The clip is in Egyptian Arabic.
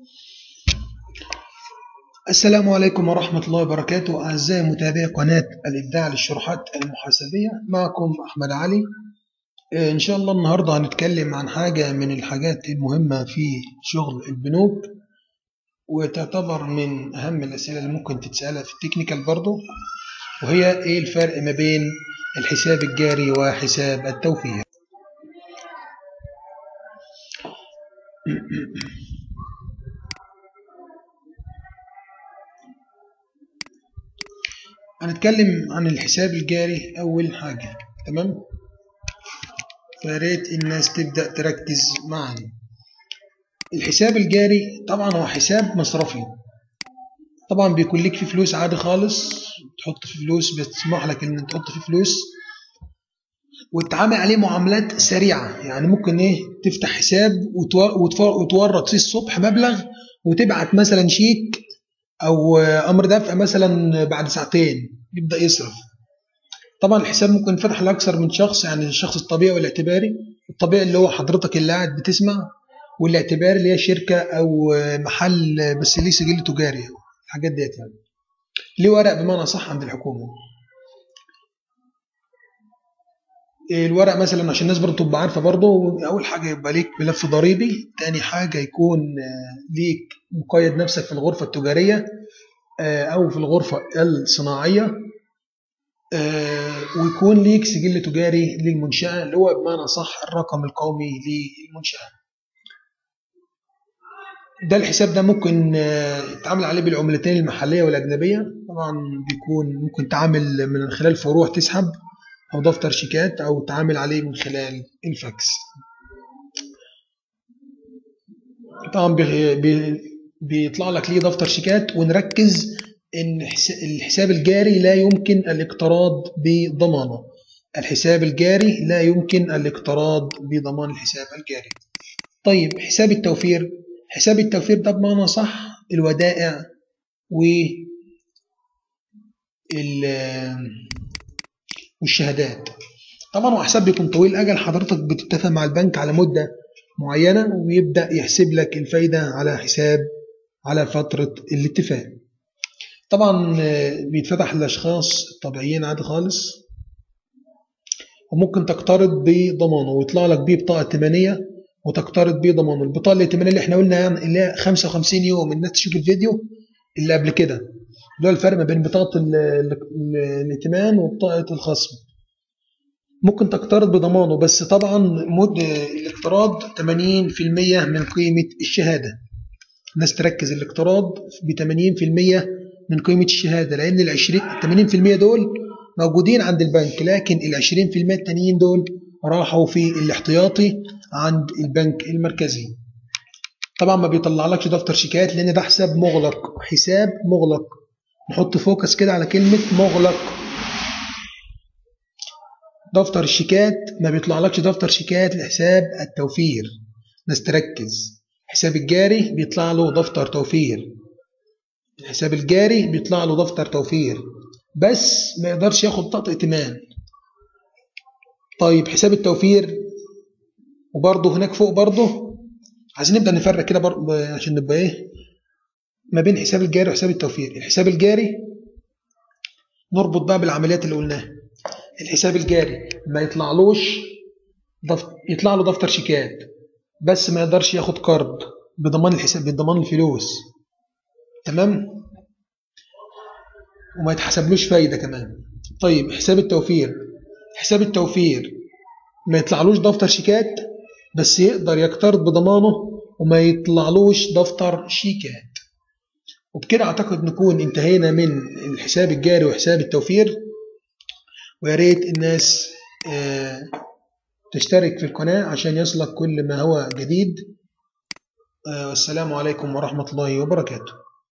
السلام عليكم ورحمة الله وبركاته أعزائي متابعي قناة الإبداع للشروحات المحاسبية معكم أحمد علي إن شاء الله النهاردة هنتكلم عن حاجة من الحاجات المهمة في شغل البنوك وتعتبر من أهم الأسئلة اللي ممكن تتسألها في التكنيكال برضو وهي إيه الفرق ما بين الحساب الجاري وحساب التوفير هنتكلم عن الحساب الجاري أول حاجة تمام فياريت الناس تبدأ تركز معنا الحساب الجاري طبعا هو حساب مصرفي طبعا بيكون لك فيه فلوس عادي خالص تحط فيه فلوس بتسمح لك ان تحط فيه فلوس وتعامل عليه معاملات سريعة يعني ممكن ايه تفتح حساب وتورط فيه الصبح مبلغ وتبعت مثلا شيك او امر دفع مثلا بعد ساعتين يبدا يصرف طبعا الحساب ممكن يفتح لاكثر من شخص يعني الشخص الطبيعي والاعتباري الطبيعي اللي هو حضرتك اللي قاعد بتسمع والاعتباري اللي هي شركه او محل بس ليه سجل تجاري الحاجات ديت يعني ليه ورق بمعنى صح عند الحكومه الورق مثلا عشان الناس برضه تبقى عارفه برضه اول حاجه يبقى ليك ملف ضريبي تاني حاجه يكون ليك مقيد نفسك في الغرفه التجاريه او في الغرفه الصناعيه ويكون ليك سجل تجاري للمنشاه اللي هو بمعنى صح الرقم القومي للمنشاه ده الحساب ده ممكن تعمل عليه بالعملتين المحليه والاجنبيه طبعا بيكون ممكن تعامل من خلال فروع تسحب أو دفتر شيكات أو تعامل عليه من خلال الفاكس طبعا بيطلع لك ليه دفتر شيكات ونركز ان الحساب الجاري لا يمكن الاقتراض بضمانه الحساب الجاري لا يمكن الاقتراض بضمان الحساب الجاري طيب حساب التوفير حساب التوفير ده بمعنى صح الودائع و والشهادات طبعا هو حساب بيكون طويل اجل حضرتك بتتفق مع البنك على مده معينه ويبدا يحسب لك الفايده على حساب على فتره الاتفاق طبعا بيتفتح للاشخاص الطبيعيين عادي خالص وممكن تقترض بضمانه ويطلع لك بيه بطاقه ائتمانيه وتقترض بيه ضمانه البطاقه الائتمانيه اللي احنا قلنا يعني اللي هي 55 يوم الناس تشوف الفيديو اللي قبل كده اللي هو الفرق ما بين بطاقة الائتمان وبطاقة الخصم ممكن تقترض بضمانه بس طبعا مد الاقتراض 80% من قيمة الشهادة الناس تركز الاقتراض ب 80% من قيمة الشهادة لأن ال 20 80% دول موجودين عند البنك لكن ال 20% التانيين دول راحوا في الاحتياطي عند البنك المركزي طبعا ما بيطلعلكش دفتر شيكات لأن ده حساب مغلق حساب مغلق نحط فوكس كده على كلمة مغلق دفتر الشيكات ما بيطلعلكش دفتر شيكات لحساب التوفير ناس تركز الحساب الجاري بيطلع له دفتر توفير الحساب الجاري بيطلع له دفتر توفير بس ما يقدرش ياخد بطاقة ائتمان طيب حساب التوفير وبرضه هناك فوق برضه عايزين نبدأ نفرق كده برضه عشان نبقى ايه ما بين حساب الجاري وحساب التوفير الحساب الجاري نربط بقى بالعمليات اللي قلناها الحساب الجاري ما يطلعلوش دفت... يطلع له دفتر شيكات بس ما يقدرش ياخد قرض بضمان الحساب بضمان الفلوس تمام وما يتحسبلوش فايده كمان طيب حساب التوفير حساب التوفير ما يطلعلوش دفتر شيكات بس يقدر يقترض بضمانه وما يطلعلوش دفتر شيكات وبكده اعتقد نكون انتهينا من الحساب الجاري وحساب التوفير ويا ريت الناس تشترك في القناة عشان يصلك كل ما هو جديد والسلام عليكم ورحمة الله وبركاته